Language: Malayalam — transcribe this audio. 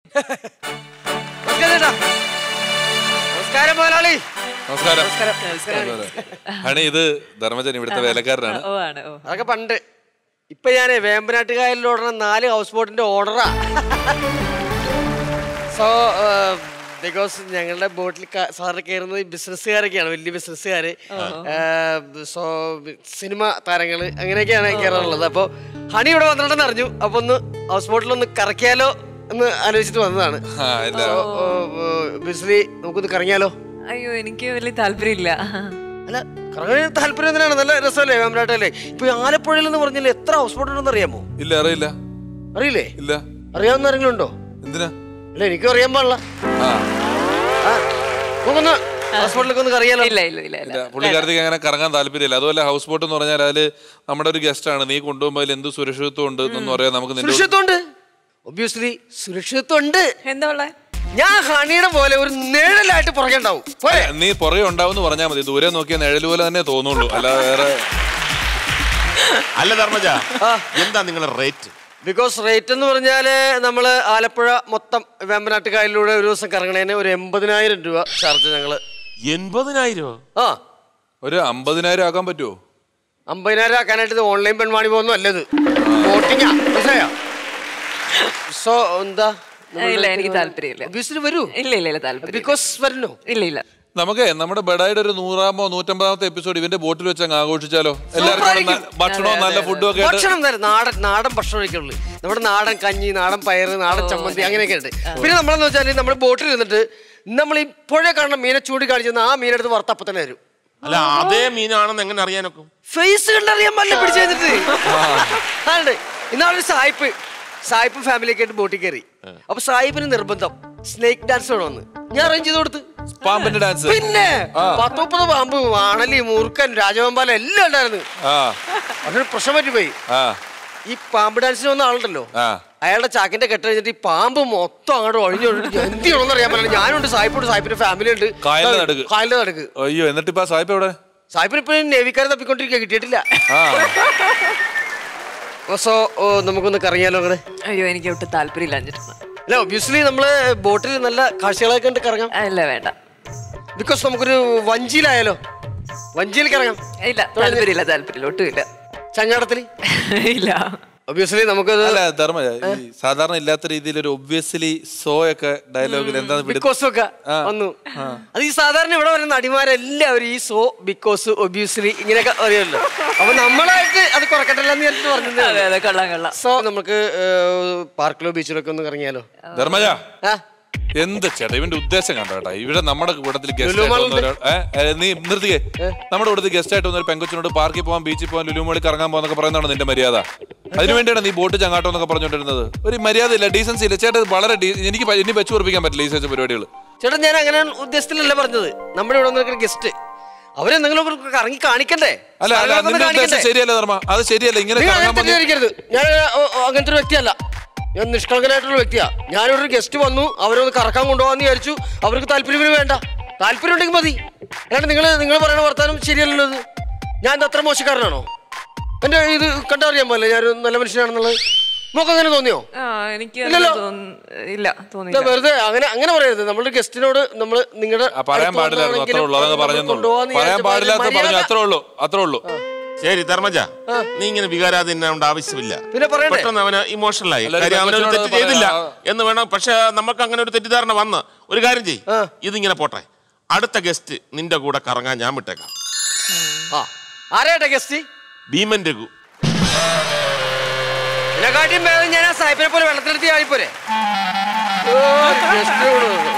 നമസ്കാരം ചേട്ടാ നമസ്കാരം മുതലാളി നമസ്കാരം നമസ്കാരം നമസ്കാരം ഹണി ഇത് ധർമ്മജൻ ഇവിടുത്തെ വേലക്കാരനാണ് ഓ ആണ് ഓ അതൊക്കെ പണ്ട് ഇപ്പൊ ഞാനേ വേമ്പനാട്ടുകായലിൽ ഓടുന്ന നാല് ഹൗസ് ബോട്ടിന്റെ ഓർഡറാ സോ ബിക്കോസ് ഞങ്ങളുടെ ബോട്ടിൽ സാറ് കയറുന്നത് ബിസിനസ്സുകാരൊക്കെയാണ് വലിയ ബിസിനസ്സുകാര് സോ സിനിമ താരങ്ങള് അങ്ങനെയൊക്കെയാണ് കയറാറുള്ളത് അപ്പോൾ ഹണി ഇവിടെ വന്നിട്ടുണ്ടെന്ന് അറിഞ്ഞു അപ്പൊ ഒന്ന് ഹൗസ് ബോട്ടിൽ ഒന്ന് കറക്കിയാലോ എന്ന് ആലോചിച്ചിട്ട് വന്നതാണ് ആ ഇല്ല ബിസ്ലി നമുക്കൊന്ന് കറങ്ങിയാലോ അയ്യോ എനിക്ക് വലിയ താല്പര്യമില്ല അല്ല കറങ്ങാൻ താല്പര്യം എന്തിനാണ് നല്ല രസമല്ലേ വേമ്പനാട്ടല്ലേ ഇപ്പൊ ഈ ആലപ്പുഴയിൽ എന്ന് പറഞ്ഞാൽ എത്ര ഹൗസ് ബോട്ട് ഉണ്ടെന്ന് അറിയാമോ ഇല്ല അറിയില്ല അറിയില്ലേ ഇല്ല അറിയാവുന്ന ആരെങ്കിലും ഉണ്ടോ എന്തിനാ അല്ല എനിക്കും അറിയാൻ പാടില്ല ആ ആ, നമുക്കൊന്ന് ഹൗസ് ബോട്ടിലേക്ക് ഒന്ന് കറിയാലോ ഇല്ല ഇല്ല ഇല്ല ഇല്ല ഇല്ല പുള്ളിക്കാരത്തേക്ക് അങ്ങനെ കറങ്ങാൻ താല്പര്യമില്ല അതുപോലെ ഹൗസ് ബോട്ട് എന്ന് പറഞ്ഞാൽ അതില് നമ്മുടെ ഒരു ഗസ്റ്റ് ആണ് നീ കൊണ്ടുപോകുമ്പോൾ അതിൽ എന്ത് സുരക്ഷിതത്വം ഉണ്ട് എന്നൊന്നും പറയാൻ നമുക്ക് നിന്റെ സുരക്ഷിതത്വമുണ്ട് ഒബ്വിയസ്ലി സുരക്ഷിതത്വമുണ്ട് എന്താ ഉള്ളേ ഞാൻ ഹണിയുടെ പോലെ ഒരു നിഴലായിട്ട് പുറകെ ഉണ്ടാവും പോരെ നീ പുറകെ ഉണ്ടാവും പറഞ്ഞാൽ മതി ദൂരെ നോക്കിയാൽ നിഴല് പോലെ തന്നെ തോന്നുള്ളൂ അല്ലാതെ വേറെ അല്ല ധർമ്മജ ആ. എന്താ നിങ്ങളുടെ റേറ്റ് ബിക്കോസ് റേറ്റ് എന്ന് പറഞ്ഞാല് നമ്മള് ആലപ്പുഴ മൊത്തം വേമ്പനാട്ടുകായലിലൂടെ ഒരു ദിവസം കറങ്ങണേന് ഒരു എൺപതിനായിരം രൂപ ചാർജ് ഞങ്ങള് എൺപതിനായിരോ ആ ഒരു അമ്പതിനായിരം ആക്കാൻ പറ്റുമോ അമ്പതിനായിരം ആക്കാനായിട്ട് ഇത് ഓൺലൈൻ പെൺവാണി പോകുന്നു അല്ലത് വോട്ടിങ്ങാ മനസ്സിലായോ സോ എന്താ ഇല്ല എനിക്ക് താല്പര്യമില്ല ഒബ്വിയസ്ലി വരൂ ഇല്ല ഇല്ല ഇല്ല താല്പര്യം ബിക്കോസ് വരണോ ഇല്ല ഇല്ല നമുക്ക് നമ്മുടെ ബഡായുടെ ഒരു നൂറാമോ നൂറ്റമ്പതാമത്തെ എപ്പിസോഡ് ഇവന്റെ ബോട്ടിൽ വെച്ച് അങ്ങ് ആഘോഷിച്ചാലോ എല്ലാവർക്കും കൂടെ ന- ഭക്ഷണവും നല്ല ഫുഡും ഒക്കെ ആയിട്ട് ഭക്ഷണം തന്നെ നാടൻ നാടൻ ഭക്ഷണം ഒക്കെയുള്ളു നമ്മുടെ നാടൻ കഞ്ഞി നാടൻ പയറ് നാടൻ ചമ്മന്തി അങ്ങനെയൊക്കെ ഉണ്ട് പിന്നെ നമ്മളെന്ന് വെച്ചാൽ നമ്മുടെ ബോട്ടിൽ ഇരുന്നിട്ട് നമ്മൾ ഈ പുഴ കാണുന്ന മീനെ ചൂടി കാണിച്ചെന്ന് ആ മീനെടുത്ത് വറുത്തപ്പം തന്നെ വരും അല്ല അതേ മീനാണെന്ന് എങ്ങനെ അറിയാനൊക്കും ഫേസ് കണ്ടറിയാൻ പാടില്ല പിടിച്ചു കഴിഞ്ഞിട്ട് ആണ് ഇന്നാളൊരു സായിപ്പ് സായിപ്പും ഫാമിലിയൊക്കെ ആയിട്ട് ബോട്ടിൽ കയറി അപ്പൊ സായിപ്പിന് നിർബന്ധം സ്നേക്ക് ഡാൻസ് വേണമെന്ന് ഞാൻ അറേഞ്ച് ചെയ്ത് കൊടുത്ത് പാമ്പിന്റെ ഡാൻസ് പിന്നെ പത്ത് മുപ്പത് പാമ്പ് ആണലി മൂർക്കൻ രാജവമ്പാല എല്ലാം ഉണ്ടായിരുന്നു ആ അതൊരു പ്രശ്നം പറ്റിപ്പോയി ആ ഈ പാമ്പ് ഡാൻസിന് വന്ന ആളുണ്ടല്ലോ ആ അയാളുടെ ചാക്കിന്റെ കെട്ട് കഴിഞ്ഞിട്ട് ഈ പാമ്പ് മൊത്തം അങ്ങോട്ട് ഒഴിഞ്ഞു എന്ത് ചെയ്യണമെന്ന് അറിയാൻ പറ്റില്ല ഞാനുണ്ട് സായിപ്പുണ്ട് സായിപ്പിന്റെ ഫാമിലി ഉണ്ട് കായലിന്റെ നടുക്ക്. കായലിന്റെ നടുക്ക് അയ്യോ എന്നിട്ട് ഇപ്പൊ സായിപ്പ് എവിടെ സായിപ്പിന് ഇപ്പൊ നേവിക്കാരെ തപ്പിക്കൊണ്ടിരിക്കുക കിട്ടിയിട്ടില്ല ആ സോ നമുക്കൊന്ന് കറങ്ങിയാലോ അങ്ങനെ അയ്യോ എനിക്ക് ഒട്ടും താല്പര്യമില്ല അഞ്ചിട്ട് അല്ല ഒബ്വിയസ്ലി നമ്മള് ബോട്ടിൽ നല്ല കാഴ്ചകളൊക്കെ കണ്ട് കറങ്ങാം ഇല്ല വേണ്ട ബിക്കോസ് നമുക്കൊരു വഞ്ചിയിലായാലോ വഞ്ചിയിൽ കറങ്ങാം ഇല്ല താല്പര്യമില്ല താല്പര്യമില്ല ഒട്ടും ഇല്ല ചങ്ങാടത്തിൽ ഇല്ല ഒബ്വിയസ്ലി നമുക്കത് അല്ല ധർമ്മ ഈ സാധാരണ ഇല്ലാത്ത രീതിയിൽ ഒരു ഒബ്വിയസ്ലി സോ ഒക്കെ ഡയലോഗിൽ എന്താണ് പിടി ബിക്കോസ് ഒക്കെ വന്നു അത് ഈ സാധാരണ ഇവിടെ വരുന്ന നടിമാരെല്ലാവരും ഈ സോ ബിക്കോസ് ഒബ്വിയസ്ലി ഇങ്ങനെയൊക്കെ അറിയാമല്ലോ അപ്പൊ നമ്മളായിട്ട് അത് കുറക്കട്ടല്ല എന്ന് ഞാൻ പറഞ്ഞത് അതെ അതെ കൊള്ളാം കൊള്ളാം സോ നമുക്ക് പാർക്കിലോ ബീച്ചിലൊക്കെ ഒന്ന് കറങ്ങിയാലോ ധർമ്മജ ആ എന്ത് ചേട്ടാ ഇവന്റെ ഉദ്ദേശം കണ്ടോ കേട്ടാ ഇവിടെ നമ്മുടെ കൂട്ടത്തിൽ ഗസ്റ്റ് ലുലു ആയിട്ട് മാളിൽ വന്ന ഒരാൾ ഏ, ഏ, നീ നിർത്തിക്കേ നമ്മുടെ കൂട്ടത്തിൽ ഗസ്റ്റ് ആയിട്ട് വന്ന ഒരു പെങ്കൊച്ചിനോട് പാർക്കിൽ പോകാൻ ബീച്ചിൽ പോകാൻ ലുലുമോളി കറങ്ങാൻ പോകാന്നൊക്കെ പറയുന്നതാണ് നിന്റെ മര്യാദ അതിനുവേണ്ടിയാണ് നീ ബോട്ട് ചങ്ങാട്ടം എന്നൊക്കെ പറഞ്ഞുകൊണ്ടിരുന്നത് ഒരു മര്യാദ ഇല്ല ഡീസൻസി ഇല്ല ചേട്ടാ ഇത് വളരെ ഡീ- എനിക്ക് പ- ഇനി വെച്ചു ഉറപ്പിക്കാൻ പറ്റില്ല ഈ സൈസ് പരിപാടികൾ ചേട്ടാ ഞാൻ അങ്ങനെ ഉദ്ദേശത്തിലല്ല പറഞ്ഞത് നമ്മുടെ ഇവിടെ വന്നിരിക്കുന്ന ഗസ്റ്റ് അവരെന്തെങ്കിലും ഒക്കെ കറങ്ങി കാണിക്കണ്ടേ അല്ല അല്ല സ്ഥലങ്ങളൊക്കെ ഒന്ന് നിന്റെ ഉദ്ദേശം കാണിക്കണ്ടേ? ശരിയല്ല ധർമ്മ അത് ശരിയല്ല ഇങ്ങനെ നിങ്ങൾ കറങ്ങാൻ അങ്ങനെ വന്ന് തെറ്റിദ്ധരിക്കരുത് ഞാൻ ഓ, ഓ, അങ്ങനത്തെ ഒരു വ്യക്തിയല്ല ഞാൻ നിഷ്കളങ്കനായിട്ടുള്ള വ്യക്തിയാ ഞാനിവിടെ ഒരു ഗസ്റ്റ് വന്നു അവരൊന്ന് കറക്കാൻ കൊണ്ടുപോകാന്ന് വിചാരിച്ചു അവർക്ക് താല്പര്യം വേണ്ട താല്പര്യം ഉണ്ടെങ്കിൽ മതി അല്ലാണ്ട് നിങ്ങൾ നിങ്ങൾ പറയുന്ന വർത്താനം ശരിയല്ലല്ലോ ഇത് ഞാൻ ഇത് അത്ര മോശക്കാരനാണോ എന്റെ ഇത് കണ്ടറിയാൻ പോലെ ഞാൻ ഒരു നല്ല മനുഷ്യനാണെന്നുള്ളത് നമുക്ക് അങ്ങനെ തോന്നിയോ ആ എനിക്ക് ഇല്ലല്ലോ. തോന്ന- ഇല്ല ഇല്ല, തോന്നിയില്ല വെറുതെ അങ്ങനെ അങ്ങനെ പറയരുത് നമ്മുടെ ഗസ്റ്റിനോട് നമ്മൾ നിങ്ങളുടെ ആ, പറയാൻ പാടില്ലായിരുന്നു അത്രേ ഉള്ളൂ അതങ്ങ് പറഞ്ഞു പറയാൻ പാടില്ലാത്ത പറഞ്ഞു അത്രേ ഉള്ളൂ അത്രേ ഉള്ളൂ ശരി ധർമ്മജ നീ ഇങ്ങനെ വികാരാധീനാവേണ്ട ആവശ്യമില്ല പിന്നെ പറയണ്ടേ? പെട്ടെന്ന് അവന് ഇമോഷണൽ ആയി അല്ല, ഒരു കാര്യം അവനൊരു തെറ്റ് പെൺകൊച്ചിനോട് ചെയ്തില്ല പറയാം. എന്ന് വേണം പക്ഷെ നമുക്ക് അങ്ങനെ ഒരു തെറ്റിദ്ധാരണ വന്ന് ഒരു കാര്യം ചെയ് ഇതിങ്ങനെ പോട്ടെ അടുത്ത ഗസ്റ്റ് നിന്റെ കൂടെ കറങ്ങാൻ ഞാൻ വിട്ടേക്കാം ആ ആരാട്ടെ ഗസ്റ്റ് ഭീമൻ രഘു ഇതിനെക്കാട്ടിയും ഭേദം ഞാൻ ആ സായിപ്പിനെ പോലെ വെള്ളത്തിലെടുത്ത് ആയിപ്പോരെ ഓ, guest കൂടെ.